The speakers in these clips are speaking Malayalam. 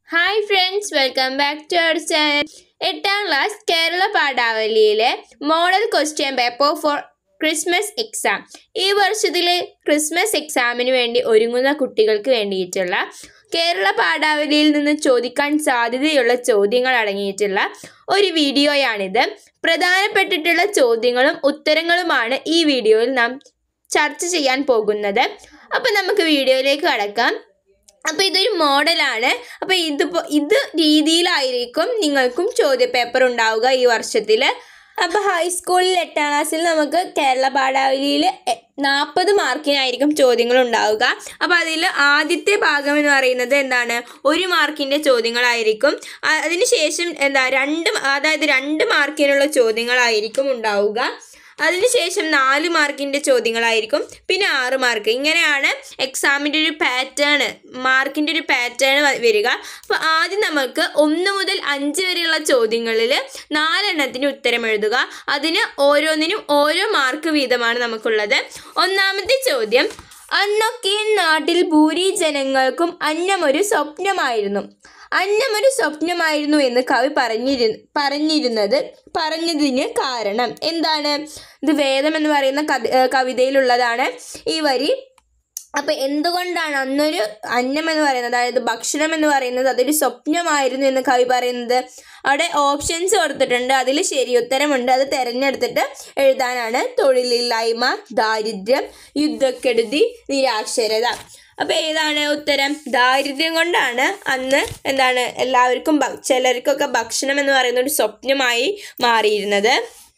hi friends welcome back to our channel എട്ടാം ക്ലാസ് കേരള പാഠാവലിയിലെ model question paper for Christmas exam ഈ വർഷത്തിലെ ക്രിസ്മസ് എക്സാമിന് വേണ്ടി ഒരുങ്ങുന്ന കുട്ടികൾക്ക് വേണ്ടിയിട്ടുള്ള കേരള പാഠാവലിയിൽ നിന്ന് ചോദിക്കാൻ സാധ്യതയുള്ള ചോദ്യങ്ങൾ അടങ്ങിയിട്ടുള്ള ഒരു വീഡിയോയാണിത് പ്രധാനപ്പെട്ടിട്ടുള്ള ചോദ്യങ്ങളും ഉത്തരങ്ങളുമാണ് ഈ വീഡിയോയിൽ നാം ചർച്ച ചെയ്യാൻ പോകുന്നത് അപ്പം നമുക്ക് വീഡിയോയിലേക്ക് കടക്കാം അപ്പോൾ ഇതൊരു മോഡലാണ് അപ്പോൾ ഇത് ഇത് രീതിയിലായിരിക്കും നിങ്ങൾക്കും ചോദ്യപേപ്പർ ഉണ്ടാവുക ഈ വർഷത്തിൽ അപ്പോൾ ഹൈസ്കൂളിൽ എട്ടാം ക്ലാസ്സിൽ നമുക്ക് കേരള പാഠാവലിയിൽ നാൽപ്പത് മാർക്കിനായിരിക്കും ചോദ്യങ്ങൾ ഉണ്ടാവുക അപ്പോൾ അതിൽ ആദ്യത്തെ ഭാഗം എന്ന് പറയുന്നത് എന്താണ് ഒരു മാർക്കിൻ്റെ ചോദ്യങ്ങളായിരിക്കും അ- അതിനുശേഷം എന്താ രണ്ട് അതായത് രണ്ട് മാർക്കിനുള്ള ചോദ്യങ്ങളായിരിക്കും ഉണ്ടാവുക അതിനുശേഷം നാല് മാർക്കിൻ്റെ ചോദ്യങ്ങളായിരിക്കും പിന്നെ ആറ് മാർക്ക് ഇങ്ങനെയാണ് എക്സാമിൻ്റെ ഒരു പാറ്റേൺ മാർക്കിൻ്റെ ഒരു പാറ്റേൺ വരിക അപ്പോൾ ആദ്യം നമുക്ക് ഒന്ന് മുതൽ അഞ്ച് വരെയുള്ള ചോദ്യങ്ങളിൽ നാലെണ്ണത്തിന് ഉത്തരം എഴുതുക അതിന് ഓരോന്നിനും ഓരോ മാർക്ക് വീതമാണ് നമുക്കുള്ളത് ഒന്നാമത്തെ ചോദ്യം അന്നൊക്കെ നാട്ടിൽ ഭൂരി ജനങ്ങൾക്കും അന്നമൊരു സ്വപ്നമായിരുന്നു അന്നമൊരു സ്വപ്നമായിരുന്നു എന്ന് കവി പറഞ്ഞിരു പറഞ്ഞിരുന്നത് പറഞ്ഞതിന് കാരണം എന്താണ് ഇത് വേദം എന്ന് പറയുന്ന കവി ഏഹ് കവിതയിലുള്ളതാണ് ഈ വരി അപ്പൊ എന്തുകൊണ്ടാണ് അന്നൊരു അന്നം എന്ന് പറയുന്നത് അതായത് ഭക്ഷണം എന്ന് പറയുന്നത് അതൊരു സ്വപ്നമായിരുന്നു എന്ന് കവി പറയുന്നത് അവിടെ ഓപ്ഷൻസ് കൊടുത്തിട്ടുണ്ട് അതിൽ ശരി ഉത്തരമുണ്ട് അത് തിരഞ്ഞെടുത്തിട്ട് എഴുതാനാണ് തൊഴിലില്ലായ്മ ദാരിദ്ര്യം യുദ്ധക്കെടുതി നിരാക്ഷരത അപ്പൊ ഏതാണ് ഉത്തരം ദാരിദ്ര്യം കൊണ്ടാണ് അന്ന് എന്താണ് എല്ലാവർക്കും ഭ- ചിലർക്കൊക്കെ ഭക്ഷണം എന്ന് പറയുന്ന ഒരു സ്വപ്നമായി മാറിയിരുന്നത്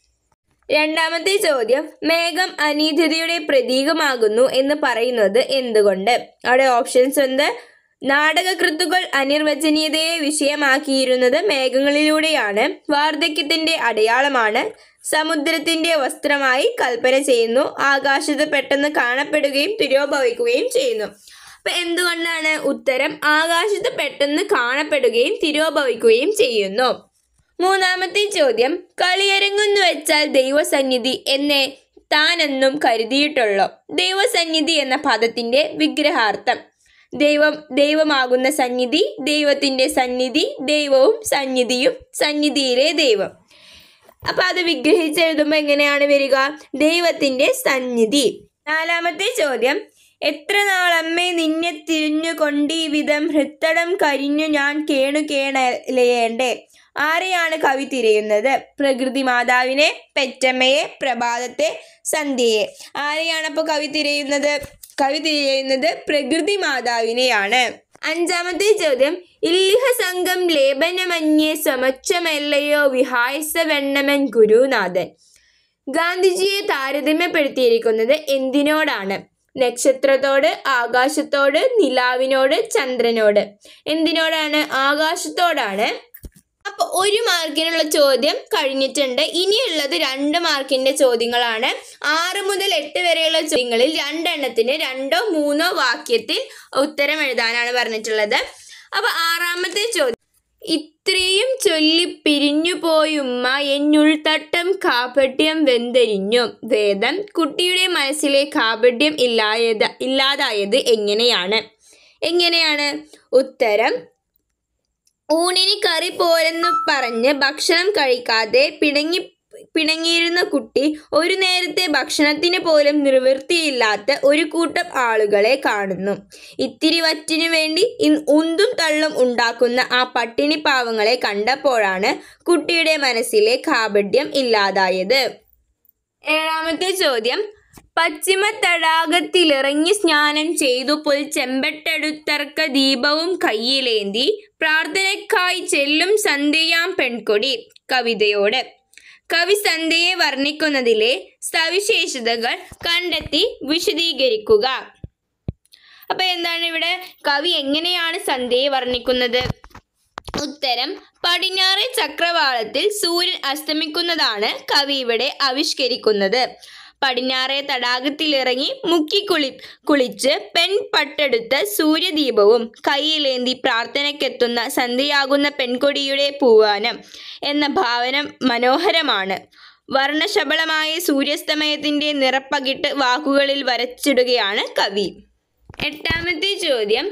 രണ്ടാമത്തെ ചോദ്യം മേഘം അനീതിയുടെ പ്രതീകമാകുന്നു എന്ന് പറയുന്നത് എന്തുകൊണ്ട് അവിടെ ഓപ്ഷൻസ് ഉണ്ട് നാടകകൃത്തുകൾ അനിർവചനീയതയെ വിഷയമാക്കിയിരുന്നത് മേഘങ്ങളിലൂടെയാണ് വാർദ്ധക്യത്തിന്റെ അടയാളമാണ് സമുദ്രത്തിന്റെ വസ്ത്രമായി കൽപ്പന ചെയ്യുന്നു ആകാശത്ത് പെട്ടെന്ന് കാണപ്പെടുകയും തിരോഭവിക്കുകയും ചെയ്യുന്നു അപ്പൊ എന്തുകൊണ്ടാണ് ഉത്തരം ആകാശത്ത് പെട്ടെന്ന് കാണപ്പെടുകയും തിരോഭവിക്കുകയും ചെയ്യുന്നു മൂന്നാമത്തെ ചോദ്യം കളിയരങ്ങെന്ന് വെച്ചാൽ ദൈവസന്നിധി എന്നെ താനെന്നും കരുതിയിട്ടുള്ളോ ദൈവസന്നിധി എന്ന പദത്തിന്റെ വിഗ്രഹാർത്ഥം ദൈവം ദൈവമാകുന്ന സന്നിധി ദൈവത്തിന്റെ സന്നിധി ദൈവവും സന്നിധിയും സന്നിധിയിലെ ദൈവം അപ്പൊ അത് വിഗ്രഹിച്ചെഴുതുമ്പോൾ എങ്ങനെയാണ് വരിക ദൈവത്തിന്റെ സന്നിധി നാലാമത്തെ ചോദ്യം എത്ര നാളമ്മേ നിന്നെ തിരിഞ്ഞു കൊണ്ടീ വിധം ഹൃത്തടം കരിഞ്ഞു ഞാൻ കേണു കേണലയേണ്ടേ ആരെയാണ് കവി തിരയുന്നത് പ്രകൃതി മാതാവിനെ പെറ്റമ്മയെ പ്രഭാതത്തെ സന്ധ്യയെ ആരെയാണ് അപ്പോൾ കവി തിരയുന്നത് കവി തിരയുന്നത് പ്രകൃതി മാതാവിനെയാണ് അഞ്ചാമത്തെ ചോദ്യം ഇല്ലിഹ സംഘം ലേപനമന്യേ സമച്ചമല്ലയോ വിഹായസ വെണ്ണമൻ ഗുരുനാഥൻ ഗാന്ധിജിയെ താരതമ്യപ്പെടുത്തിയിരിക്കുന്നത് എന്തിനോടാണ് നക്ഷത്രത്തോട് ആകാശത്തോട് നിലാവിനോട് ചന്ദ്രനോട് എന്തിനോടാണ് ആകാശത്തോടാണ് അപ്പൊ ഒരു മാർക്കിനുള്ള ചോദ്യം കഴിഞ്ഞിട്ടുണ്ട് ഇനിയുള്ളത് രണ്ട് മാർക്കിന്റെ ചോദ്യങ്ങളാണ് ആറ് മുതൽ എട്ട് വരെയുള്ള ചോദ്യങ്ങളിൽ രണ്ടെണ്ണത്തിന് രണ്ടോ മൂന്നോ വാക്യത്തിൽ ഉത്തരം എഴുതാനാണ് പറഞ്ഞിട്ടുള്ളത് അപ്പൊ ആറാമത്തെ ചോദ്യം ഇത്രയും ചൊല്ലി പിരിഞ്ഞു പോയുമ്മ എന്നുൾത്തട്ടം കാപട്യം വെന്തരിഞ്ഞു വേദം കുട്ടിയുടെ മനസ്സിലെ കാപട്യം ഇല്ലായത് ഇല്ലാതായത് എങ്ങനെയാണ് എങ്ങനെയാണ് ഉത്തരം ഊണിന് കറി പോരെന്ന് പറഞ്ഞ് ഭക്ഷണം കഴിക്കാതെ പിണങ്ങി പിണങ്ങിയിരുന്ന കുട്ടി ഒരു നേരത്തെ ഭക്ഷണത്തിന് പോലും നിവൃത്തിയില്ലാത്ത ഒരു കൂട്ടം ആളുകളെ കാണുന്നു ഇത്തിരി വറ്റിനു വേണ്ടി ഇൻ- ഉന്തും തള്ളും ഉണ്ടാക്കുന്ന ആ പട്ടിണി പാവങ്ങളെ കണ്ടപ്പോഴാണ് കുട്ടിയുടെ മനസ്സിലെ കാപട്യം ഇല്ലാതായത് ഏഴാമത്തെ ചോദ്യം പശ്ചിമ തടാകത്തിലിറങ്ങി സ്നാനം ചെയ്തു പുൽ ചെമ്പട്ടെടുത്തർക്ക ദീപവും കയ്യിലേന്തി പ്രാർത്ഥനയ്ക്കായി ചെല്ലും സന്ധ്യയാം പെൺകൊടി കവിതയോട് കവി സന്ധ്യയെ വർണ്ണിക്കുന്നതിലെ സവിശേഷതകൾ കണ്ടെത്തി വിശദീകരിക്കുക അപ്പൊ എന്താണ് ഇവിടെ കവി എങ്ങനെയാണ് സന്ധ്യയെ വർണ്ണിക്കുന്നത് ഉത്തരം പടിഞ്ഞാറെ ചക്രവാളത്തിൽ സൂര്യൻ അസ്തമിക്കുന്നതാണ് കവി ഇവിടെ ആവിഷ്കരിക്കുന്നത് പടിഞ്ഞാറെ തടാകത്തിലിറങ്ങി മുക്കി കുളി കുളിച്ച് പെൺ പട്ടെടുത്ത സൂര്യദീപവും കയ്യിലേന്തി പ്രാർത്ഥനയ്ക്കെത്തുന്ന സന്ധ്യയാകുന്ന പെൺകൊടിയുടെ പൂവാനം എന്ന ഭാവന മനോഹരമാണ് വർണ്ണശബളമായ സൂര്യാസ്തമയത്തിന്റെ നിറപ്പകിട്ട് വാക്കുകളിൽ വരച്ചിടുകയാണ് കവി എട്ടാമത്തെ ചോദ്യം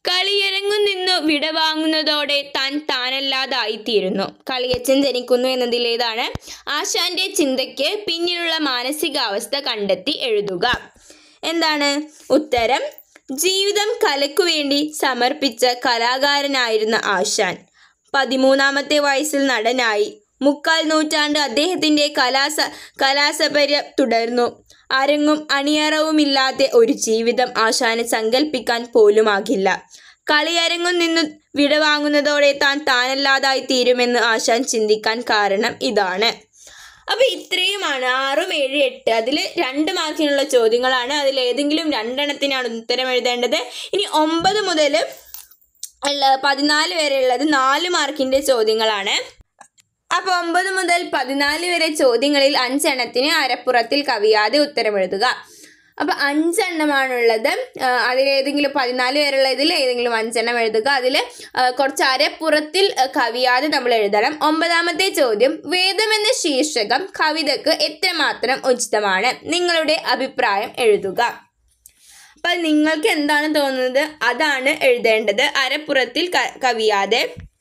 കളിയരങ്ങു നിന്നു വിടവാങ്ങുന്നതോടെ താൻ താനല്ലാതായിത്തീരുന്നു കളിയച്ചൻ ജനിക്കുന്നു എന്നതിലേതാണ് ആശാന്റെ ചിന്തയ്ക്ക് പിന്നിലുള്ള മാനസികാവസ്ഥ കണ്ടെത്തി എഴുതുക എന്താണ് ഉത്തരം ജീവിതം കലയ്ക്കു വേണ്ടി സമർപ്പിച്ച കലാകാരനായിരുന്ന ആശാൻ പതിമൂന്നാമത്തെ വയസ്സിൽ നടനായി മുക്കാൽ നൂറ്റാണ്ട് അദ്ദേഹത്തിന്റെ കലാസ കലാസപര്യ തുടർന്നു അരങ്ങും അണിയറവുമില്ലാത്ത ഒരു ജീവിതം ആശാന് സങ്കല്പിക്കാൻ പോലുമാകില്ല കളിയരങ്ങും നിന്ന് വിടവാങ്ങുന്നതോടെ താൻ താനല്ലാതായി തീരുമെന്ന് ആശാൻ ചിന്തിക്കാൻ കാരണം ഇതാണ് അപ്പൊ ഇത്രയുമാണ് ആറും ഏഴ് എട്ട് അതിൽ രണ്ട് മാർക്കിനുള്ള ചോദ്യങ്ങളാണ് അതിൽ ഏതെങ്കിലും രണ്ടെണ്ണത്തിനാണ് ഉത്തരം എഴുതേണ്ടത് ഇനി ഒമ്പത് മുതൽ ഉള്ള പതിനാല് വരെ ഉള്ളത് നാല് മാർക്കിന്റെ ചോദ്യങ്ങളാണ് അപ്പൊ ഒമ്പത് മുതൽ പതിനാല് വരെ ചോദ്യങ്ങളിൽ അഞ്ചെണ്ണത്തിന് അരപ്പുറത്തിൽ കവിയാതെ ഉത്തരം എഴുതുക അപ്പൊ അഞ്ചെണ്ണമാണുള്ളത് ആ, അതിലേതെങ്കിലും പതിനാല് വരെയുള്ളതിൽ ഏതെങ്കിലും അഞ്ചെണ്ണം എഴുതുക അതിൽ കുറച്ച് അരപ്പുറത്തിൽ ആ, കവിയാതെ നമ്മൾ എഴുതണം ഒമ്പതാമത്തെ ചോദ്യം വേദം എന്ന ശീർഷകം കവിതക്ക് എത്രമാത്രം ഉചിതമാണ് നിങ്ങളുടെ അഭിപ്രായം എഴുതുക അപ്പൊ നിങ്ങൾക്ക് എന്താണ് തോന്നുന്നത് അതാണ് എഴുതേണ്ടത് അരപ്പുറത്തിൽ ക- കവിയാതെ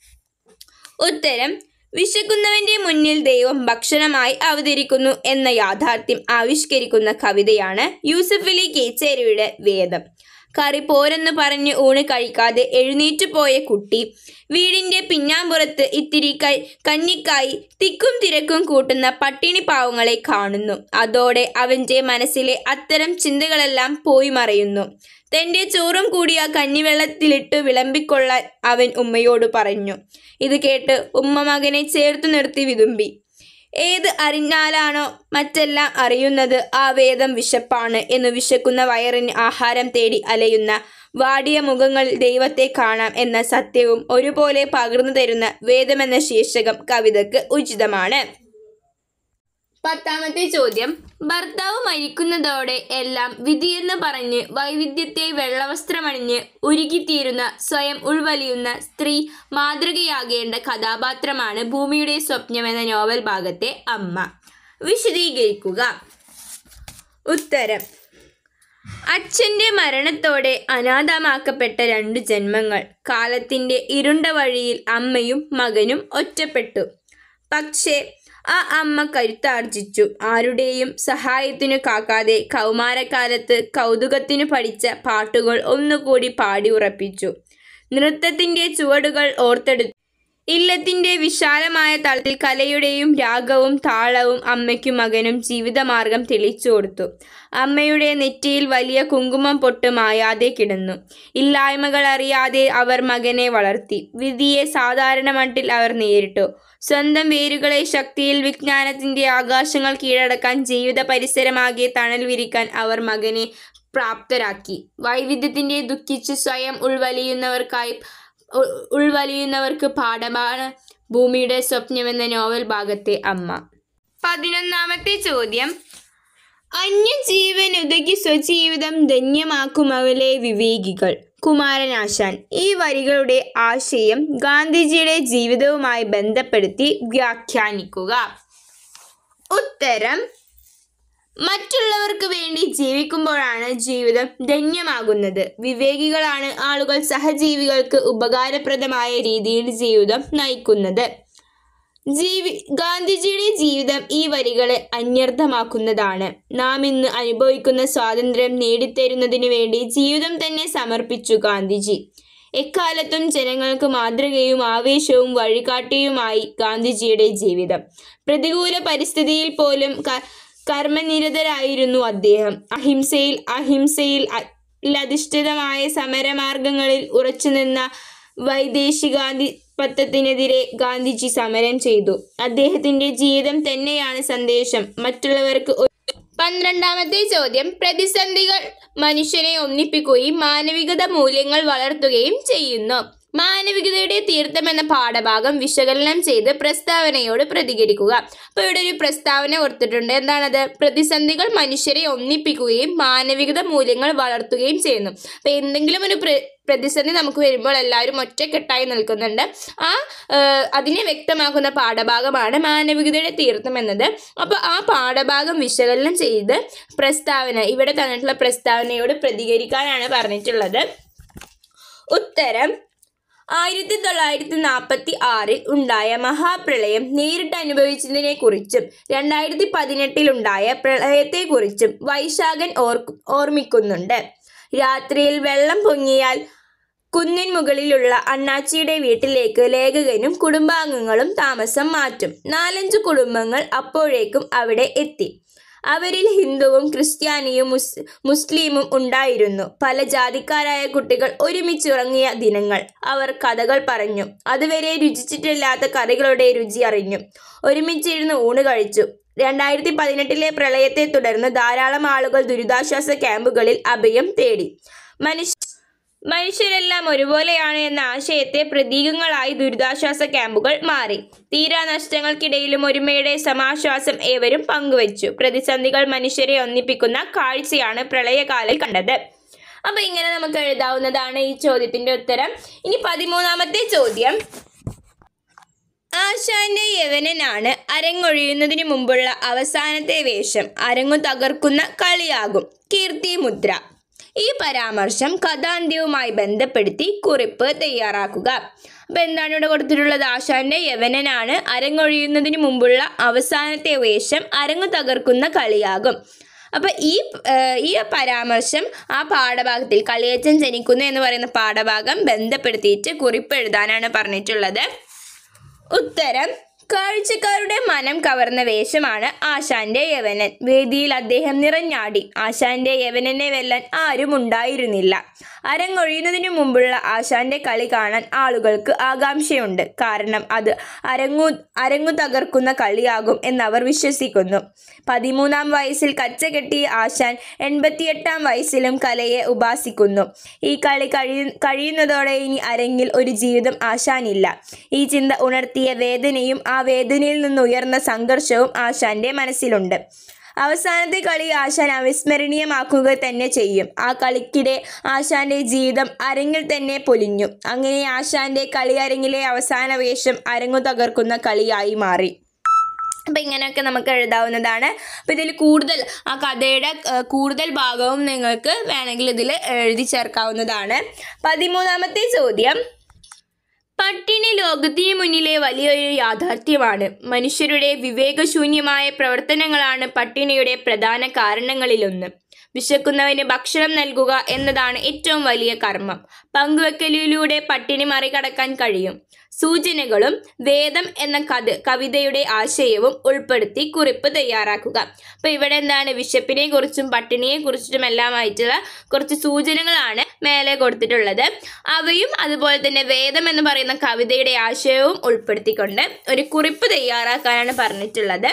ഉത്തരം വിശക്കുന്നവന്റെ മുന്നിൽ ദൈവം ഭക്ഷണമായി അവതരിക്കുന്നു എന്ന യാഥാർത്ഥ്യം ആവിഷ്കരിക്കുന്ന കവിതയാണ് യൂസഫ് അലി കേച്ചേരിയുടെ വേദം കറി പോരെന്ന് പറഞ്ഞ് ഊണ് കഴിക്കാതെ എഴുന്നേറ്റു പോയ കുട്ടി വീടിന്റെ പിന്നാമ്പുറത്ത് ഇത്തിരി കൈ കഞ്ഞിക്കായി തിക്കും തിരക്കും കൂട്ടുന്ന പട്ടിണി പാവങ്ങളെ കാണുന്നു അതോടെ അവന്റെ മനസ്സിലെ അത്തരം ചിന്തകളെല്ലാം പോയി മറയുന്നു തന്റെ ചോറും കൂടി ആ കഞ്ഞിവെള്ളത്തിലിട്ട് വിളമ്പിക്കൊള്ളാൻ അവൻ ഉമ്മയോട് പറഞ്ഞു ഇത് കേട്ട് ഉമ്മ മകനെ ചേർത്തു നിർത്തി വിതുമ്പി ഏത് അറിഞ്ഞാലാണോ മറ്റെല്ലാം അറിയുന്നത് ആ വേദം വിശപ്പാണ് എന്ന് വിശക്കുന്ന വയറിന് ആഹാരം തേടി അലയുന്ന വാടിയ മുഖങ്ങളിൽ ദൈവത്തെ കാണാം എന്ന സത്യവും ഒരുപോലെ പകർന്നു തരുന്ന വേദമെന്ന ശീർഷകം കവിതയ്ക്ക് ഉചിതമാണ് പത്താമത്തെ ചോദ്യം ഭർത്താവ് മരിക്കുന്നതോടെ എല്ലാം വിധിയെന്ന് പറഞ്ഞ് വൈവിധ്യത്തെ വെള്ളവസ്ത്രമണിഞ്ഞ് ഉരുകിത്തീരുന്ന സ്വയം ഉൾവലിയുന്ന സ്ത്രീ മാതൃകയാകേണ്ട കഥാപാത്രമാണ് ഭൂമിയുടെ സ്വപ്നം എന്ന നോവൽ ഭാഗത്തെ അമ്മ വിശദീകരിക്കുക ഉത്തരം അച്ഛന്റെ മരണത്തോടെ അനാഥമാക്കപ്പെട്ട രണ്ടു ജന്മങ്ങൾ കാലത്തിന്റെ ഇരുണ്ട വഴിയിൽ അമ്മയും മകനും ഒറ്റപ്പെട്ടു പക്ഷേ ആ അമ്മ കരുത്താർജിച്ചു ആരുടെയും സഹായത്തിനു കാക്കാതെ കൗമാരക്കാലത്ത് കൗതുകത്തിനു പഠിച്ച പാട്ടുകൾ ഒന്നുകൂടി പാടി ഉറപ്പിച്ചു നൃത്തത്തിന്റെ ചുവടുകൾ ഓർത്തെടുത്തു ഇല്ലത്തിന്റെ വിശാലമായ തളത്തിൽ കലയുടെയും രാഗവും താളവും അമ്മയ്ക്കും മകനും ജീവിതമാർഗം തെളിച്ചു കൊടുത്തു അമ്മയുടെ നെറ്റിയിൽ വലിയ കുങ്കുമം പൊട്ട് മായാതെ കിടന്നു ഇല്ലായ്മകൾ അറിയാതെ അവർ മകനെ വളർത്തി വിധിയെ സാധാരണ മട്ടിൽ അവർ നേരിട്ടു സ്വന്തം വേരുകളെ ശക്തിയിൽ വിജ്ഞാനത്തിന്റെ ആകാശങ്ങൾ കീഴടക്കാൻ ജീവിത പരിസരമാകെ തണൽ വിരിക്കാൻ അവർ മകനെ പ്രാപ്തരാക്കി വൈവിധ്യത്തിന്റെ ദുഃഖിച്ച് സ്വയം ഉൾവലിയുന്നവർക്കായി ഉ- ഉൾവലിയുന്നവർക്ക് പാഠമാണ് ഭൂമിയുടെ സ്വപ്നം എന്ന നോവൽ ഭാഗത്തെ അമ്മ പതിനൊന്നാമത്തെ ചോദ്യം അന്യജീവൻ ഉതകി സ്വജീവിതം ധന്യമാക്കുമവലെ വിവേകികൾ കുമാരനാശാൻ ഈ വരികളുടെ ആശയം ഗാന്ധിജിയുടെ ജീവിതവുമായി ബന്ധപ്പെടുത്തി വ്യാഖ്യാനിക്കുക ഉത്തരം മറ്റുള്ളവർക്ക് വേണ്ടി ജീവിക്കുമ്പോഴാണ് ജീവിതം ധന്യമാകുന്നത് വിവേകികളാണ് ആളുകൾ സഹജീവികൾക്ക് ഉപകാരപ്രദമായ രീതിയിൽ ജീവിതം നയിക്കുന്നത് ജീവി ഗാന്ധിജിയുടെ ജീവിതം ഈ വരികളെ അന്യർത്ഥമാക്കുന്നതാണ് നാം ഇന്ന് അനുഭവിക്കുന്ന സ്വാതന്ത്ര്യം നേടിത്തരുന്നതിനു വേണ്ടി ജീവിതം തന്നെ സമർപ്പിച്ചു ഗാന്ധിജി എക്കാലത്തും ജനങ്ങൾക്ക് മാതൃകയും ആവേശവും വഴികാട്ടിയുമായി ഗാന്ധിജിയുടെ ജീവിതം പ്രതികൂല പരിസ്ഥിതിയിൽ പോലും ക- കർമ്മനിരതരായിരുന്നു അദ്ദേഹം അഹിംസയിൽ അഹിംസയിൽ അ- അധിഷ്ഠിതമായ സമരമാർഗങ്ങളിൽ ഉറച്ചുനിന്ന വൈദേശികാധിപത്യത്തിനെതിരെ ഗാന്ധിജി സമരം ചെയ്തു അദ്ദേഹത്തിന്റെ ജീവിതം തന്നെയാണ് സന്ദേശം മറ്റുള്ളവർക്ക് ഒരു- പന്ത്രണ്ടാമത്തെ ചോദ്യം പ്രതിസന്ധികൾ മനുഷ്യനെ ഒന്നിപ്പിക്കുകയും മാനവികത മൂല്യങ്ങൾ വളർത്തുകയും ചെയ്യുന്നു മാനവികതയുടെ തീർത്ഥം എന്ന പാഠഭാഗം വിശകലനം ചെയ്ത് പ്രസ്താവനയോട് പ്രതികരിക്കുക അപ്പോൾ ഇവിടെ ഒരു പ്രസ്താവന കൊടുത്തിട്ടുണ്ട് എന്താണത് പ്രതിസന്ധികൾ മനുഷ്യരെ ഒന്നിപ്പിക്കുകയും മാനവികത മൂല്യങ്ങൾ വളർത്തുകയും ചെയ്യുന്നു അപ്പോൾ എന്തെങ്കിലും ഒരു പ്ര പ്രതിസന്ധി നമുക്ക് വരുമ്പോൾ എല്ലാവരും ഒറ്റക്കെട്ടായി നിൽക്കുന്നുണ്ട് ആ ഏഹ്, അതിനെ വ്യക്തമാക്കുന്ന പാഠഭാഗമാണ് മാനവികതയുടെ തീർത്ഥം എന്നത് അപ്പോൾ ആ പാഠഭാഗം വിശകലനം ചെയ്ത് പ്രസ്താവന ഇവിടെ തന്നിട്ടുള്ള പ്രസ്താവനയോട് പ്രതികരിക്കാനാണ് പറഞ്ഞിട്ടുള്ളത് ഉത്തരം ആയിരത്തി തൊള്ളായിരത്തി നാൽപ്പത്തി ആറിൽ ഉണ്ടായ മഹാപ്രളയം നേരിട്ട് അനുഭവിച്ചതിനെ കുറിച്ചും രണ്ടായിരത്തി പതിനെട്ടിലുണ്ടായ പ്രളയത്തെക്കുറിച്ചും വൈശാഖൻ ഓർ ഓർമ്മിക്കുന്നുണ്ട് രാത്രിയിൽ വെള്ളം പൊങ്ങിയാൽ കുന്നിൻ മുകളിലുള്ള അണ്ണാച്ചിയുടെ വീട്ടിലേക്ക് ലേഖകനും കുടുംബാംഗങ്ങളും താമസം മാറ്റും നാലഞ്ചു കുടുംബങ്ങൾ അപ്പോഴേക്കും അവിടെ എത്തി അവരിൽ ഹിന്ദുവും ക്രിസ്ത്യാനിയും മുസ് മുസ്ലിമും ഉണ്ടായിരുന്നു പല ജാതിക്കാരായ കുട്ടികൾ ഒരുമിച്ചുറങ്ങിയ ദിനങ്ങൾ അവർ കഥകൾ പറഞ്ഞു അതുവരെ രുചിച്ചിട്ടില്ലാത്ത കറികളുടെ രുചി അറിഞ്ഞു ഒരുമിച്ചിരുന്ന് ഊണ് കഴിച്ചു രണ്ടായിരത്തി പതിനെട്ടിലെ പ്രളയത്തെ തുടർന്ന് ധാരാളം ആളുകൾ ദുരിതാശ്വാസ ക്യാമ്പുകളിൽ അഭയം തേടി മനുഷ്യ മനുഷ്യരെല്ലാം ഒരുപോലെയാണ് എന്ന ആശയത്തെ പ്രതീകങ്ങളായി ദുരിതാശ്വാസ ക്യാമ്പുകൾ മാറി തീരാനഷ്ടങ്ങൾക്കിടയിലും ഒരുമയുടെ സമാശ്വാസം ഏവരും പങ്കുവച്ചു പ്രതിസന്ധികൾ മനുഷ്യരെ ഒന്നിപ്പിക്കുന്ന കാഴ്ചയാണ് പ്രളയകാലം കണ്ടത് അപ്പൊ ഇങ്ങനെ നമുക്ക് എഴുതാവുന്നതാണ് ഈ ചോദ്യത്തിന്റെ ഉത്തരം ഇനി പതിമൂന്നാമത്തെ ചോദ്യം ആശാന്റെ യവനനാണ് അരങ്ങൊഴിയുന്നതിന് മുമ്പുള്ള അവസാനത്തെ വേഷം അരങ്ങു തകർക്കുന്ന കളിയാകും കീർത്തി മുദ്ര ഈ പരാമർശം കഥാന്ത്യവുമായി ബന്ധപ്പെടുത്തി കുറിപ്പ് തയ്യാറാക്കുക അപ്പൊ എന്താണ് ഇവിടെ കൊടുത്തിട്ടുള്ളത് ആശാന്റെ യവനനാണ് അരങ്ങൊഴിയുന്നതിന് മുമ്പുള്ള അവസാനത്തെ വേഷം അരങ്ങു തകർക്കുന്ന കളിയാകും അപ്പൊ ഈ ഏഹ്, ഈ പരാമർശം ആ പാഠഭാഗത്തിൽ കളിയച്ചൻ ജനിക്കുന്നു എന്ന് പറയുന്ന പാഠഭാഗം ബന്ധപ്പെടുത്തിയിട്ട് കുറിപ്പ് എഴുതാനാണ് പറഞ്ഞിട്ടുള്ളത് ഉത്തരം കാഴ്ചക്കാരുടെ മനം കവർന്ന വേഷമാണ് ആശാന്റെ യവനൻ വേദിയിൽ അദ്ദേഹം നിറഞ്ഞാടി ആശാന്റെ യവനനെ വെല്ലാൻ ആരും ഉണ്ടായിരുന്നില്ല അരങ്ങൊഴിയുന്നതിനു മുമ്പുള്ള ആശാന്റെ കളി കാണാൻ ആളുകൾക്ക് ആകാംക്ഷയുണ്ട് കാരണം അത് അരങ്ങു അരങ്ങു തകർക്കുന്ന കളിയാകും എന്നവർ വിശ്വസിക്കുന്നു പതിമൂന്നാം വയസ്സിൽ കച്ച കെട്ടിയ ആശാൻ എൺപത്തിയെട്ടാം വയസ്സിലും കലയെ ഉപാസിക്കുന്നു ഈ കളി കഴിയ കഴിയുന്നതോടെ ഇനി അരങ്ങിൽ ഒരു ജീവിതം ആശാനില്ല ഈ ചിന്ത ഉണർത്തിയ വേദനയും ആ വേദനയിൽ നിന്ന് ഉയർന്ന സംഘർഷവും ആശാന്റെ മനസ്സിലുണ്ട് അവസാനത്തെ കളി ആശാൻ അവിസ്മരണീയമാക്കുക തന്നെ ചെയ്യും ആ കളിക്കിടെ ആശാന്റെ ജീവിതം അരങ്ങിൽ തന്നെ പൊലിഞ്ഞു അങ്ങനെ ആശാന്റെ കളിയരങ്ങിലെ അവസാന വേഷം അരങ്ങു തകർക്കുന്ന കളിയായി മാറി അപ്പം ഇങ്ങനെയൊക്കെ നമുക്ക് എഴുതാവുന്നതാണ് അപ്പം ഇതിൽ കൂടുതൽ ആ കഥയുടെ ഏഹ്, കൂടുതൽ ഭാഗവും നിങ്ങൾക്ക് വേണമെങ്കിൽ ഇതിൽ എഴുതി ചേർക്കാവുന്നതാണ് പതിമൂന്നാമത്തെ ചോദ്യം പട്ടിണി ലോകത്തിന് മുന്നിലെ വലിയൊരു യാഥാർത്ഥ്യമാണ് മനുഷ്യരുടെ വിവേകശൂന്യമായ പ്രവർത്തനങ്ങളാണ് പട്ടിണിയുടെ പ്രധാന കാരണങ്ങളിലൊന്ന് വിശക്കുന്നവന് ഭക്ഷണം നൽകുക എന്നതാണ് ഏറ്റവും വലിയ കർമ്മം പങ്കുവെക്കലിലൂടെ പട്ടിണി മറികടക്കാൻ കഴിയും സൂചനകളും വേദം എന്ന കഥ കവിതയുടെ ആശയവും ഉൾപ്പെടുത്തി കുറിപ്പ് തയ്യാറാക്കുക അപ്പൊ ഇവിടെ എന്താണ് വിശപ്പിനെ കുറിച്ചും പട്ടിണിയെ കുറിച്ചും എല്ലാമായിട്ടുള്ള കുറച്ച് സൂചനകളാണ് മേലെ കൊടുത്തിട്ടുള്ളത് അവയും അതുപോലെ തന്നെ വേദം എന്ന് പറയുന്ന കവിതയുടെ ആശയവും ഉൾപ്പെടുത്തിക്കൊണ്ട് ഒരു കുറിപ്പ് തയ്യാറാക്കാനാണ് പറഞ്ഞിട്ടുള്ളത്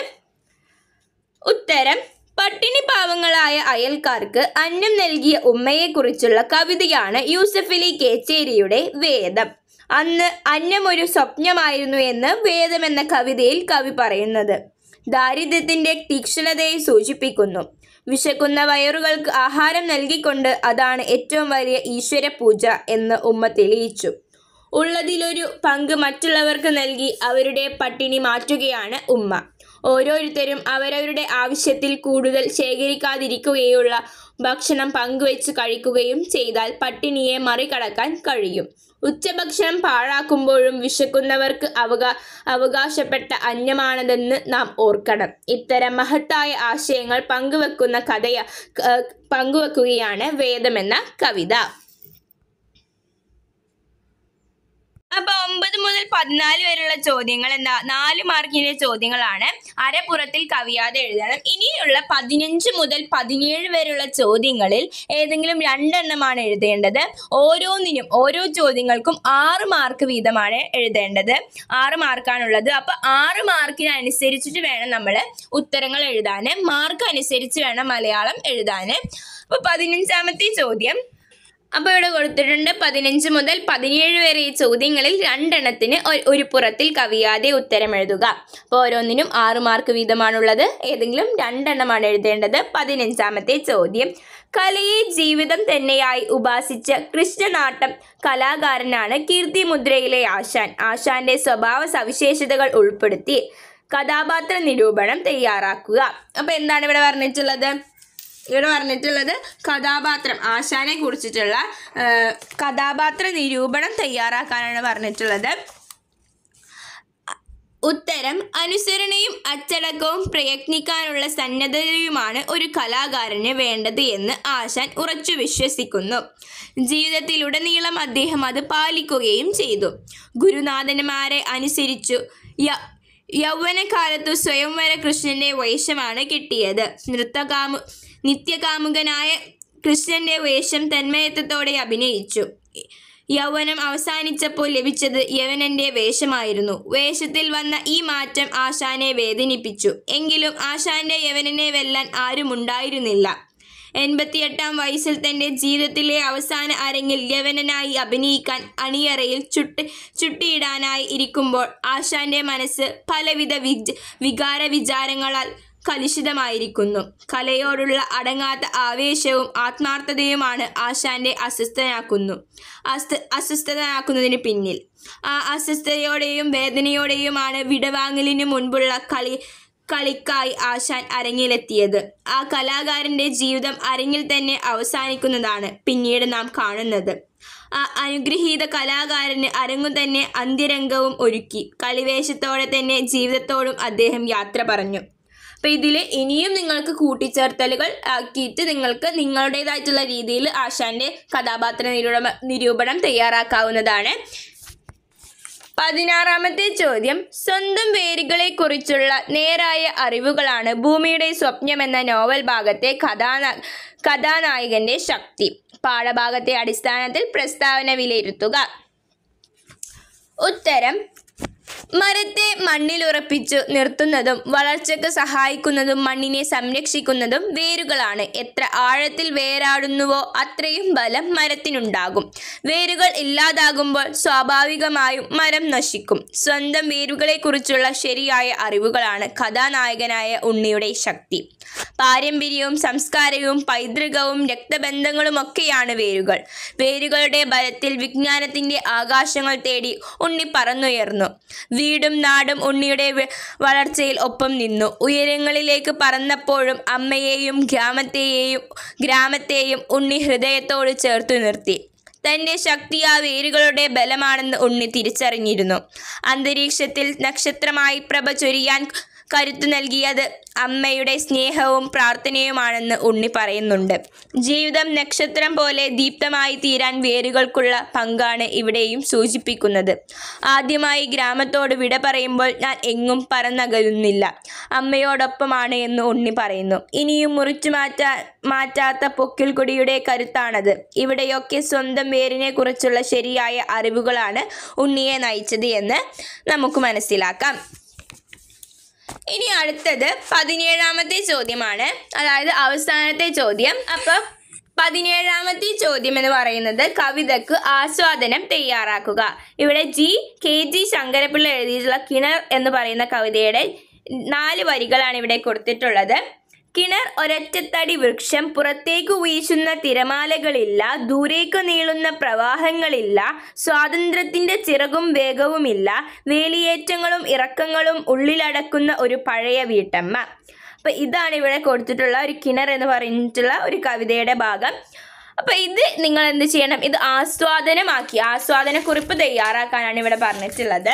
ഉത്തരം പട്ടിണി പാവങ്ങളായ അയൽക്കാർക്ക് അന്നം നൽകിയ ഉമ്മയെക്കുറിച്ചുള്ള കവിതയാണ് യൂസഫലി കേച്ചേരിയുടെ വേദം അന്ന് അന്നം ഒരു സ്വപ്നമായിരുന്നു എന്ന് വേദം എന്ന കവിതയിൽ കവി പറയുന്നത് ദാരിദ്ര്യത്തിന്റെ തീക്ഷ്ണതയെ സൂചിപ്പിക്കുന്നു വിശക്കുന്ന വയറുകൾക്ക് ആഹാരം നൽകിക്കൊണ്ട് അതാണ് ഏറ്റവും വലിയ ഈശ്വര പൂജ എന്ന് ഉമ്മ തെളിയിച്ചു ഉള്ളതിലൊരു പങ്ക് മറ്റുള്ളവർക്ക് നൽകി അവരുടെ പട്ടിണി മാറ്റുകയാണ് ഉമ്മ ഓരോരുത്തരും അവരവരുടെ ആവശ്യത്തിൽ കൂടുതൽ ശേഖരിക്കാതിരിക്കുകയുള്ള ഭക്ഷണം പങ്കുവെച്ച് കഴിക്കുകയും ചെയ്താൽ പട്ടിണിയെ മറികടക്കാൻ കഴിയും ഉച്ചഭക്ഷണം പാഴാക്കുമ്പോഴും വിശക്കുന്നവർക്ക് അവകാ അവകാശപ്പെട്ട അന്നമാണതെന്ന് നാം ഓർക്കണം ഇത്തരം മഹത്തായ ആശയങ്ങൾ പങ്കുവെക്കുന്ന കഥയ ക- പങ്കുവെക്കുകയാണ് വേദമെന്ന കവിത അപ്പൊ ഒമ്പത് മുതൽ പതിനാല് വരെയുള്ള ചോദ്യങ്ങൾ എന്താ നാല് മാർക്കിന്റെ ചോദ്യങ്ങളാണ് അരപ്പുറത്തിൽ കവിയാതെ എഴുതണം ഇനിയുള്ള പതിനഞ്ച് മുതൽ പതിനേഴ് വരെയുള്ള ചോദ്യങ്ങളിൽ ഏതെങ്കിലും രണ്ടെണ്ണമാണ് എഴുതേണ്ടത് ഓരോന്നിനും ഓരോ ചോദ്യങ്ങൾക്കും ആറ് മാർക്ക് വീതമാണ് എഴുതേണ്ടത് ആറ് മാർക്കാണുള്ളത് അപ്പൊ ആറ് മാർക്കിനനുസരിച്ചിട്ട് വേണം നമ്മൾ ഉത്തരങ്ങൾ എഴുതാൻ മാർക്ക് അനുസരിച്ച് വേണം മലയാളം എഴുതാൻ അപ്പൊ പതിനഞ്ചാമത്തെ ചോദ്യം അപ്പോൾ ഇവിടെ കൊടുത്തിട്ടുണ്ട് പതിനഞ്ച് മുതൽ പതിനേഴ് വരെ ഈ ചോദ്യങ്ങളിൽ രണ്ടെണ്ണത്തിന് ഒ- ഒരു പുറത്തിൽ കവിയാതെ ഉത്തരം എഴുതുക അപ്പോൾ ഓരോന്നിനും ആറ് മാർക്ക് വീതമാണുള്ളത് ഏതെങ്കിലും രണ്ടെണ്ണമാണ് എഴുതേണ്ടത് പതിനഞ്ചാമത്തെ ചോദ്യം കലയെ ജീവിതം തന്നെയായി ഉപാസിച്ച കൃഷ്ണനാട്ടം കലാകാരനാണ് കീർത്തിമുദ്രയിലെ ആശാൻ ആശാന്റെ സ്വഭാവ സവിശേഷതകൾ ഉൾപ്പെടുത്തി കഥാപാത്ര നിരൂപണം തയ്യാറാക്കുക അപ്പോൾ എന്താണ് ഇവിടെ പറഞ്ഞിട്ടുള്ളത് ഇവിടെ പറഞ്ഞിട്ടുള്ളത് കഥാപാത്രം ആശാനെ കുറിച്ചിട്ടുള്ള ആ, കഥാപാത്ര നിരൂപണം തയ്യാറാക്കാനാണ് പറഞ്ഞിട്ടുള്ളത് ഉത്തരം അനുസരണയും അച്ചടക്കവും പ്രയത്നിക്കാനുള്ള സന്നദ്ധതയുമാണ് ഒരു കലാകാരന് വേണ്ടത് എന്ന് ആശാൻ ഉറച്ചു വിശ്വസിക്കുന്നു ജീവിതത്തിലുടനീളം അദ്ദേഹം അത് പാലിക്കുകയും ചെയ്തു ഗുരുനാഥന്മാരെ അനുസരിച്ചു യ യൗവനകാലത്തു സ്വയംവര കൃഷ്ണന്റെ വേഷമാണ് കിട്ടിയത് നൃത്തകാമു നിത്യകാമുകനായ കൃഷ്ണന്റെ വേഷം തന്മയത്വത്തോടെ അഭിനയിച്ചു യൗവനം അവസാനിച്ചപ്പോൾ ലഭിച്ചത് യവനന്റെ വേഷമായിരുന്നു വേഷത്തിൽ വന്ന ഈ മാറ്റം ആശാനെ വേദനിപ്പിച്ചു എങ്കിലും ആശാന്റെ യവനനെ വെല്ലാൻ ആരുമുണ്ടായിരുന്നില്ല എൺപത്തിയെട്ടാം വയസ്സിൽ തന്റെ ജീവിതത്തിലെ അവസാന അരങ്ങിൽ യവനനായി അഭിനയിക്കാൻ അണിയറയിൽ ചുട്ട് ചുട്ടിയിടാനായി ഇരിക്കുമ്പോൾ ആശാന്റെ മനസ്സ് പലവിധ വിജ വികാര വിചാരങ്ങളാൽ കലുഷിതമായിരിക്കുന്നു കലയോടുള്ള അടങ്ങാത്ത ആവേശവും ആത്മാർത്ഥതയുമാണ് ആശാന്റെ അസ്വസ്ഥനാക്കുന്നു അസ്വ അസ്വസ്ഥനാക്കുന്നതിന് പിന്നിൽ ആ അസ്വസ്ഥതയോടെയും വേദനയോടെയുമാണ് വിടവാങ്ങലിനു മുൻപുള്ള കളി കളിക്കായി ആശാൻ അരങ്ങിലെത്തിയത് ആ കലാകാരന്റെ ജീവിതം അരങ്ങിൽ തന്നെ അവസാനിക്കുന്നതാണ് പിന്നീട് നാം കാണുന്നത് ആ അനുഗ്രഹീത കലാകാരന് അരങ്ങു തന്നെ അന്ത്യരംഗവും ഒരുക്കി കളിവേഷത്തോടെ തന്നെ ജീവിതത്തോടും അദ്ദേഹം യാത്ര പറഞ്ഞു അപ്പോൾ ഇതിൽ ഇനിയും നിങ്ങൾക്ക് കൂട്ടിച്ചേർത്തലുകൾ ആക്കിയിട്ട് നിങ്ങൾക്ക് നിങ്ങളുടേതായിട്ടുള്ള രീതിയിൽ ആശാന്റെ കഥാപാത്ര നിരൂപ നിരൂപണം തയ്യാറാക്കാവുന്നതാണ് പതിനാറാമത്തെ ചോദ്യം സ്വന്തം വേരുകളെ കുറിച്ചുള്ള നേരായ അറിവുകളാണ് ഭൂമിയുടെ സ്വപ്നം എന്ന നോവൽ ഭാഗത്തെ കഥാനാ കഥാനായകന്റെ ശക്തി പാഠഭാഗത്തെ അടിസ്ഥാനത്തിൽ പ്രസ്താവന വിലയിരുത്തുക ഉത്തരം മരത്തെ മണ്ണിലുറപ്പിച്ചു നിർത്തുന്നതും വളർച്ചയ്ക്ക് സഹായിക്കുന്നതും മണ്ണിനെ സംരക്ഷിക്കുന്നതും വേരുകളാണ് എത്ര ആഴത്തിൽ വേരാടുന്നുവോ അത്രയും ബലം മരത്തിനുണ്ടാകും വേരുകൾ ഇല്ലാതാകുമ്പോൾ സ്വാഭാവികമായും മരം നശിക്കും സ്വന്തം വേരുകളെക്കുറിച്ചുള്ള ശരിയായ അറിവുകളാണ് കഥാനായകനായ ഉണ്ണിയുടെ ശക്തി പാരമ്പര്യവും സംസ്കാരവും പൈതൃകവും രക്തബന്ധങ്ങളുമൊക്കെയാണ് വേരുകൾ വേരുകളുടെ ബലത്തിൽ വിജ്ഞാനത്തിന്റെ ആകാശങ്ങൾ തേടി ഉണ്ണി പറന്നുയർന്നു വീടും നാടും ഉണ്ണിയുടെ വ- വളർച്ചയിൽ ഒപ്പം നിന്നു ഉയരങ്ങളിലേക്ക് പറന്നപ്പോഴും അമ്മയെയും ഗ്രാമത്തെയും ഗ്രാമത്തെയും ഉണ്ണി ഹൃദയത്തോട് ചേർത്തു നിർത്തി തന്റെ ശക്തി ആ വേരുകളുടെ ബലമാണെന്ന് ഉണ്ണി തിരിച്ചറിഞ്ഞിരുന്നു അന്തരീക്ഷത്തിൽ നക്ഷത്രമായി പ്രഭ ചൊരിയാൻ കരുത്തു നൽകിയത് അമ്മയുടെ സ്നേഹവും പ്രാർത്ഥനയുമാണെന്ന് ഉണ്ണി പറയുന്നുണ്ട് ജീവിതം നക്ഷത്രം പോലെ ദീപ്തമായി തീരാൻ വേരുകൾക്കുള്ള പങ്കാണ് ഇവിടെയും സൂചിപ്പിക്കുന്നത് ആദ്യമായി ഗ്രാമത്തോട് വിട പറയുമ്പോൾ ഞാൻ എങ്ങും പറന്നകലുന്നില്ല അമ്മയോടൊപ്പമാണ് എന്ന് ഉണ്ണി പറയുന്നു ഇനിയും മുറിച്ചു മാറ്റാ മാറ്റാത്ത പൊക്കിൽ കൊടിയുടെ കരുത്താണത് ഇവിടെയൊക്കെ സ്വന്തം വേരിനെ കുറിച്ചുള്ള ശരിയായ അറിവുകളാണ് ഉണ്ണിയെ നയിച്ചത് എന്ന് നമുക്ക് മനസ്സിലാക്കാം ഇനി അടുത്തത് പതിനേഴാമത്തെ ചോദ്യമാണ് അതായത് അവസാനത്തെ ചോദ്യം അപ്പൊ പതിനേഴാമത്തെ ചോദ്യം എന്ന് പറയുന്നത് കവിതക്ക് ആസ്വാദനം തയ്യാറാക്കുക ഇവിടെ ജി കെ ജി ശങ്കരപ്പിള്ള എഴുതിയിട്ടുള്ള കിണർ എന്ന് പറയുന്ന കവിതയുടെ നാല് വരികളാണ് ഇവിടെ കൊടുത്തിട്ടുള്ളത് കിണർ ഒരൊറ്റത്തടി വൃക്ഷം പുറത്തേക്കു വീശുന്ന തിരമാലകളില്ല ദൂരേക്ക് നീളുന്ന പ്രവാഹങ്ങളില്ല സ്വാതന്ത്ര്യത്തിന്റെ ചിറകും വേഗവുമില്ല വേലിയേറ്റങ്ങളും ഇറക്കങ്ങളും ഉള്ളിലടക്കുന്ന ഒരു പഴയ വീട്ടമ്മ അപ്പൊ ഇതാണ് ഇവിടെ കൊടുത്തിട്ടുള്ള ഒരു കിണർ എന്ന് പറഞ്ഞിട്ടുള്ള ഒരു കവിതയുടെ ഭാഗം അപ്പൊ ഇത് നിങ്ങൾ എന്ത് ചെയ്യണം ഇത് ആസ്വാദനമാക്കി ആസ്വാദനക്കുറിപ്പ് തയ്യാറാക്കാനാണ് ഇവിടെ പറഞ്ഞിട്ടുള്ളത്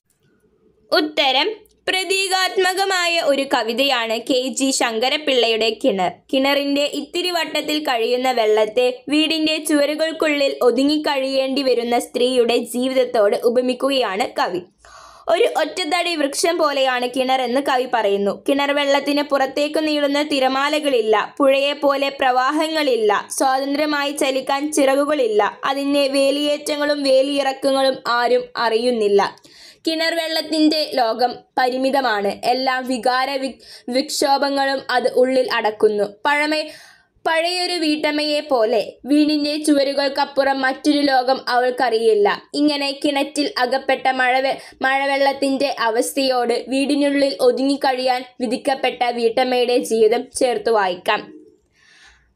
ഉത്തരം പ്രതീകാത്മകമായ ഒരു കവിതയാണ് കെ ജി ശങ്കരപ്പിള്ളയുടെ കിണർ കിണറിന്റെ ഇത്തിരി വട്ടത്തിൽ കഴിയുന്ന വെള്ളത്തെ വീടിന്റെ ചുവരുകൾക്കുള്ളിൽ ഒതുങ്ങിക്കഴിയേണ്ടി വരുന്ന സ്ത്രീയുടെ ജീവിതത്തോട് ഉപമിക്കുകയാണ് കവി ഒരു ഒറ്റത്തടി വൃക്ഷം പോലെയാണ് കിണർ എന്ന് കവി പറയുന്നു കിണർ വെള്ളത്തിന് പുറത്തേക്ക് നീളുന്ന തിരമാലകളില്ല പുഴയെ പോലെ പ്രവാഹങ്ങളില്ല സ്വാതന്ത്ര്യമായി ചലിക്കാൻ ചിറകുകളില്ല അതിൻ്റെ വേലിയേറ്റങ്ങളും വേലിയിറക്കങ്ങളും ആരും അറിയുന്നില്ല കിണർ വെള്ളത്തിൻ്റെ ലോകം പരിമിതമാണ് എല്ലാ വികാര വി വിക്ഷോഭങ്ങളും അത് ഉള്ളിൽ അടക്കുന്നു പഴമ പഴയൊരു വീട്ടമ്മയെ പോലെ വീടിന്റെ ചുവരുകൾക്കപ്പുറം മറ്റൊരു ലോകം അവൾക്കറിയില്ല ഇങ്ങനെ കിണറ്റിൽ അകപ്പെട്ട മഴവെ മഴവെള്ളത്തിന്റെ അവസ്ഥയോട് വീടിനുള്ളിൽ ഒതുങ്ങിക്കഴിയാൻ വിധിക്കപ്പെട്ട വീട്ടമ്മയുടെ ജീവിതം ചേർത്ത് വായിക്കാം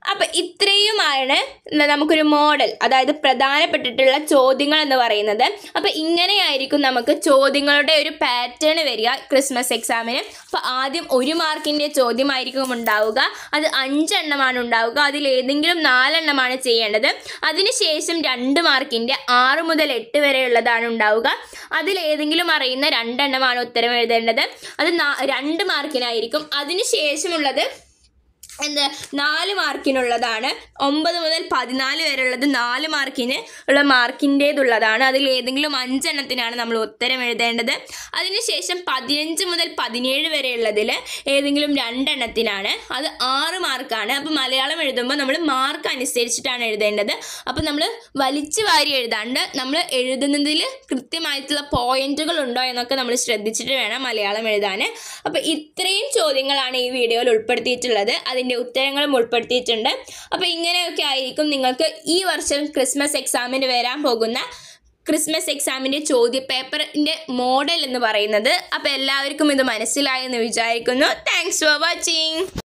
അപ്പം ഇത്രയുമാണ് ന- നമുക്കൊരു മോഡൽ അതായത് പ്രധാനപ്പെട്ടിട്ടുള്ള ചോദ്യങ്ങൾ എന്ന് പറയുന്നത് അപ്പം ഇങ്ങനെയായിരിക്കും നമുക്ക് ചോദ്യങ്ങളുടെ ഒരു പാറ്റേൺ വരിക ക്രിസ്മസ് എക്സാമിന് അപ്പോൾ ആദ്യം ഒരു മാർക്കിൻ്റെ ചോദ്യമായിരിക്കും ഉണ്ടാവുക അത് അഞ്ചെണ്ണമാണ് ഉണ്ടാവുക അതിൽ ഏതെങ്കിലും നാലെണ്ണമാണ് ചെയ്യേണ്ടത് അതിനുശേഷം രണ്ട് മാർക്കിൻ്റെ ആറ് മുതൽ എട്ട് വരെയുള്ളതാണ് ഉണ്ടാവുക അതിൽ ഏതെങ്കിലും അറിയുന്ന രണ്ടെണ്ണമാണ് ഉത്തരം എഴുതേണ്ടത് അത് നാ- രണ്ട് മാർക്കിനായിരിക്കും അതിനുശേഷമുള്ളത് എന്ത് നാല് മാർക്കിനുള്ളതാണ് ഒമ്പത് മുതൽ പതിനാല് വരെയുള്ളത് നാല് മാർക്കിന് ഉള്ള മാർക്കിൻ്റേതുള്ളതാണ് അതിൽ ഏതെങ്കിലും അഞ്ചെണ്ണത്തിനാണ് നമ്മൾ ഉത്തരം എഴുതേണ്ടത് അതിനുശേഷം പതിനഞ്ച് മുതൽ പതിനേഴ് വരെയുള്ളതിൽ ഏതെങ്കിലും രണ്ടെണ്ണത്തിനാണ് അത് ആറ് മാർക്കാണ് അപ്പോൾ മലയാളം എഴുതുമ്പോൾ നമ്മൾ മാർക്ക് അനുസരിച്ചിട്ടാണ് എഴുതേണ്ടത് അപ്പോൾ നമ്മൾ വലിച്ചു വാരി എഴുതാണ്ട് നമ്മൾ എഴുതുന്നതിൽ കൃത്യമായിട്ടുള്ള പോയിന്റുകൾ ഉണ്ടോ എന്നൊക്കെ നമ്മൾ ശ്രദ്ധിച്ചിട്ട് വേണം മലയാളം എഴുതാൻ അപ്പോൾ ഇത്രയും ചോദ്യങ്ങളാണ് ഈ വീഡിയോയിൽ ഉൾപ്പെടുത്തിയിട്ടുള്ളത് അതിൻ്റെ ഉത്തരങ്ങളും ഉൾപ്പെടുത്തിയിട്ടുണ്ട് അപ്പോൾ ഇങ്ങനെയൊക്കെ ആയിരിക്കും നിങ്ങൾക്ക് ഈ വർഷം ക്രിസ്മസ് എക്സാമിന് വരാൻ പോകുന്ന ക്രിസ്മസ് എക്സാമിൻ്റെ ചോദ്യ പേപ്പറിൻ്റെ മോഡൽ എന്ന് പറയുന്നത് അപ്പോൾ എല്ലാവർക്കും ഇത് മനസ്സിലായെന്ന് വിചാരിക്കുന്നു താങ്ക്സ് ഫോർ വാച്ചിങ്